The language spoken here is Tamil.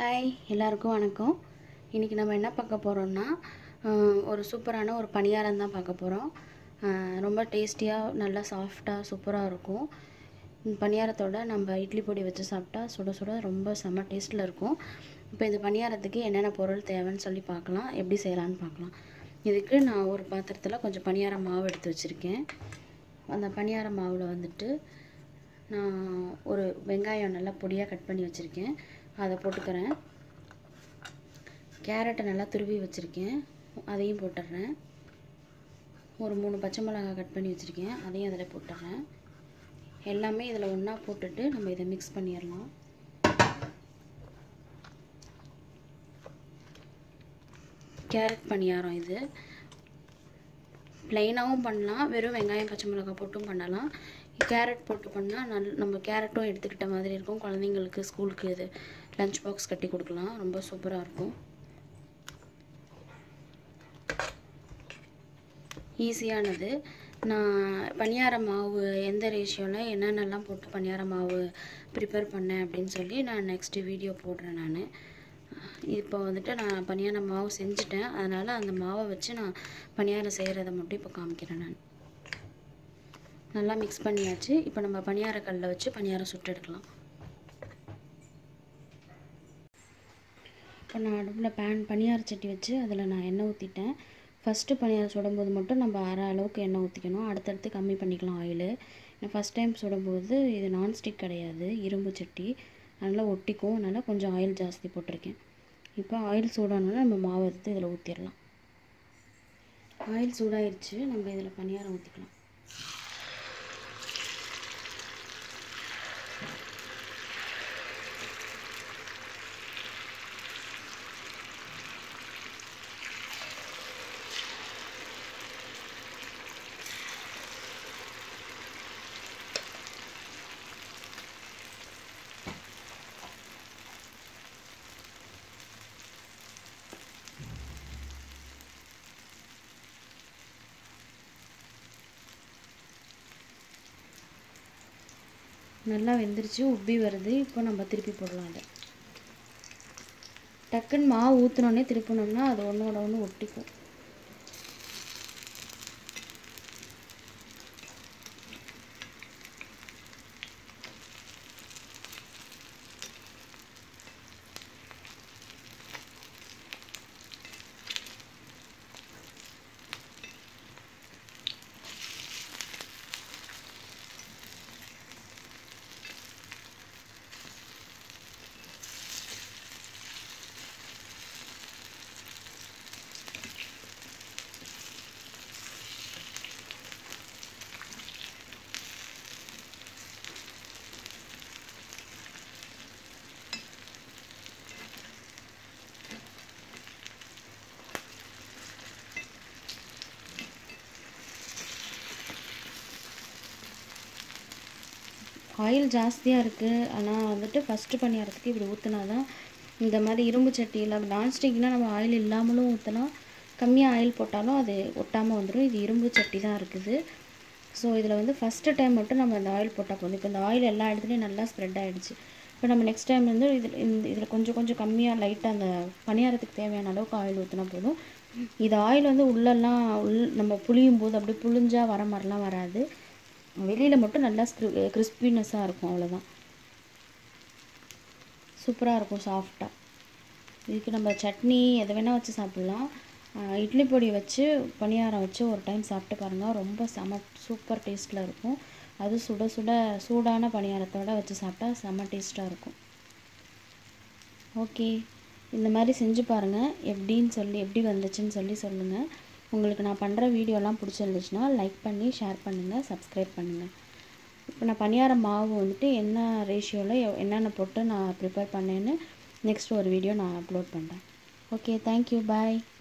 ஹாய் எல்லாருக்கும் வணக்கம் இன்றைக்கி நம்ம என்ன பார்க்க போகிறோம்னா ஒரு சூப்பரான ஒரு பணியாரம் தான் பார்க்க போகிறோம் ரொம்ப டேஸ்டியாக நல்லா சாஃப்டாக சூப்பராக இருக்கும் இந்த பணியாரத்தோட நம்ம இட்லி பொடி வச்சு சாப்பிட்டா சுட சுட ரொம்ப செம்ம டேஸ்ட்டில் இருக்கும் இப்போ இந்த பணியாரத்துக்கு என்னென்ன பொருள் தேவைன்னு சொல்லி பார்க்கலாம் எப்படி செய்யலான்னு பார்க்கலாம் இதுக்கு நான் ஒரு பாத்திரத்தில் கொஞ்சம் பணியார மாவு எடுத்து வச்சுருக்கேன் அந்த பணியார மாவில் வந்துட்டு நான் ஒரு வெங்காயம் நல்லா பொடியாக கட் பண்ணி வச்சுருக்கேன் அதை போட்டுக்கிறேன் கேரட்டை நல்லா துருவி வச்சுருக்கேன் அதையும் போட்டுடுறேன் ஒரு மூணு பச்சை மிளகாய் கட் பண்ணி வச்சுருக்கேன் அதையும் அதில் போட்டுடுறேன் எல்லாமே இதில் ஒன்றா போட்டுட்டு நம்ம இதை மிக்ஸ் பண்ணிடலாம் கேரட் பணியாரம் இது ப்ளைனாகவும் பண்ணலாம் வெறும் வெங்காயம் பச்சை மிளகாய் போட்டும் பண்ணலாம் கேரட் போட்டு பண்ணால் நல் நம்ம கேரட்டும் எடுத்துக்கிட்ட மாதிரி இருக்கும் குழந்தைங்களுக்கு ஸ்கூலுக்கு இது லஞ்ச் பாக்ஸ் கட்டி கொடுக்கலாம் ரொம்ப சூப்பராக இருக்கும் ஈஸியானது நான் பணியார மாவு எந்த ரேஷியோவில் என்னென்னலாம் போட்டு பணியார மாவு ப்ரிப்பேர் பண்ணேன் அப்படின்னு சொல்லி நான் நெக்ஸ்ட்டு வீடியோ போடுறேன் நான் இப்போ வந்துட்டு நான் பணியார மாவு செஞ்சுட்டேன் அதனால் அந்த மாவை வச்சு நான் பணியாரம் செய்கிறத மட்டும் இப்போ காமிக்கிறேன் நான் நல்லா மிக்ஸ் பண்ணியாச்சு இப்போ நம்ம பணியார கல்லில் வச்சு பணியாரம் சுட்டு எடுக்கலாம் இப்போ நான் அடுப்பில் பேன் பணியார சட்டி வச்சு அதில் நான் எண்ணெய் ஊற்றிட்டேன் ஃபஸ்ட்டு பணியாரம் சுடும்போது மட்டும் நம்ம அரை அளவுக்கு எண்ணெய் ஊற்றிக்கணும் அடுத்தடுத்து கம்மி பண்ணிக்கலாம் ஆயில் நான் ஃபஸ்ட் டைம் சுடும்போது இது நான்ஸ்டிக் கிடையாது இரும்பு சட்டி அதனால் ஒட்டிக்கும் அதனால் கொஞ்சம் ஆயில் ஜாஸ்தி போட்டிருக்கேன் இப்போ ஆயில் சூடானோன்னா நம்ம மாவு எடுத்து இதில் ஊற்றிடலாம் ஆயில் சூடாயிருச்சு நம்ம இதில் பணியாரம் ஊற்றிக்கலாம் நல்லா வெந்துருச்சு உப்பி வருது இப்போ நம்ம திருப்பி போடலாம் அதை டக்குன்னு மாவு ஊற்றினோடனே திருப்பினோம்னா அது ஒன்றோட ஒன்று ஒட்டிக்கும் ஆயில் ஜாஸ்தியாக இருக்குது ஆனால் வந்துட்டு ஃபஸ்ட்டு பணியாரத்துக்கு இப்படி ஊற்றினா தான் இந்த மாதிரி இரும்பு சட்டியில் நான்ஸ்டிக்னால் நம்ம ஆயில் இல்லாமலும் ஊற்றலாம் கம்மியாக ஆயில் போட்டாலும் அது ஒட்டாமல் வந்துடும் இது இரும்பு சட்டி தான் இருக்குது ஸோ இதில் வந்து ஃபஸ்ட்டு டைம் மட்டும் நம்ம அந்த ஆயில் போட்டால் போதும் இப்போ இந்த ஆயில் எல்லா இடத்துலையும் நல்லா ஸ்ப்ரெட் ஆகிடுச்சு இப்போ நம்ம நெக்ஸ்ட் டைம் வந்து இதில் இந்த இதில் கொஞ்சம் கொஞ்சம் கம்மியாக லைட்டாக அந்த பணியாரத்துக்கு தேவையான அளவுக்கு ஆயில் ஊற்றினா போதும் இது ஆயில் வந்து உள்ளெல்லாம் உள் நம்ம புளியும் போது அப்படி புளிஞ்சால் வர மாதிரிலாம் வராது வெளியில் மட்டும் நல்லா ஸ்க்ரி கிறிஸ்பினஸ்ஸாக இருக்கும் அவ்வளோதான் சூப்பராக இருக்கும் சாஃப்டாக இதுக்கு நம்ம சட்னி எதை வேணால் வச்சு சாப்பிட்லாம் இட்லி பொடி வச்சு பணியாரம் வச்சு ஒரு டைம் சாப்பிட்டு பாருங்கள் ரொம்ப செம சூப்பர் டேஸ்ட்டில் இருக்கும் அது சுட சுட சூடான பணியாரத்தோடு வச்சு சாப்பிட்டா செம டேஸ்ட்டாக இருக்கும் ஓகே இந்த மாதிரி செஞ்சு பாருங்கள் எப்படின்னு சொல்லி எப்படி வந்துச்சுன்னு சொல்லி சொல்லுங்கள் உங்களுக்கு நான் பண்ணுற வீடியோலாம் பிடிச்சிருந்துச்சுன்னா லைக் பண்ணி ஷேர் பண்ணுங்கள் சப்ஸ்கிரைப் பண்ணுங்கள் இப்போ நான் பணியார மாவு வந்துட்டு என்ன ரேஷியோவில் என்னென்ன போட்டு நான் ப்ரிப்பேர் பண்ணேன்னு நெக்ஸ்ட் ஒரு வீடியோ நான் அப்லோட் பண்ணுறேன் ஓகே தேங்க்யூ பாய்